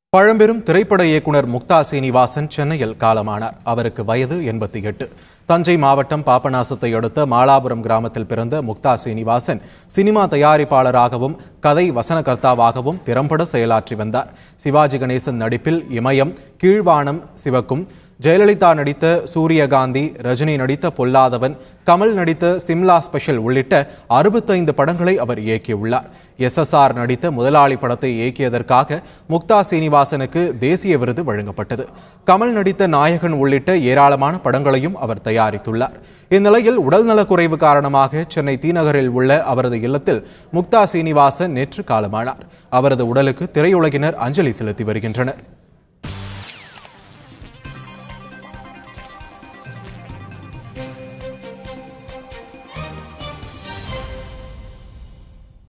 பழம்பெரும் திரைப்பட இயக்குனர் முக்தா சீனிவாசன் சென்னையில் காலமானார் அவருக்கு வயது எண்பத்தி எட்டு தஞ்சை மாவட்டம் பாபநாசத்தை அடுத்த மாலாபுரம் கிராமத்தில் பிறந்த முக்தா சீனிவாசன் சினிமா தயாரிப்பாளராகவும் கதை வசனகர்த்தாவாகவும் திறம்பட செயலாற்றி வந்தார் சிவாஜி கணேசன் நடிப்பில் இமயம் கீழ்வானம் சிவக்கும் ஜெயலலிதா நடித்த சூரியகாந்தி ரஜினி நடித்த பொல்லாதவன் கமல் நடித்த சிம்லா ஸ்பெஷல் உள்ளிட்ட அறுபத்தைந்து படங்களை அவர் இயக்கியுள்ளார் எஸ்எஸ்ஆர் நடித்த முதலாளி படத்தை இயக்கியதற்காக முக்தா சீனிவாசனுக்கு தேசிய விருது வழங்கப்பட்டது கமல் நடித்த நாயகன் உள்ளிட்ட ஏராளமான படங்களையும் அவர் தயாரித்துள்ளார் இந்நிலையில் உடல்நலக்குறைவு காரணமாக சென்னை தீநகரில் உள்ள அவரது இல்லத்தில் முக்தா சீனிவாசன் நேற்று காலமானார் அவரது உடலுக்கு திரையுலகினர் அஞ்சலி செலுத்தி வருகின்றனர்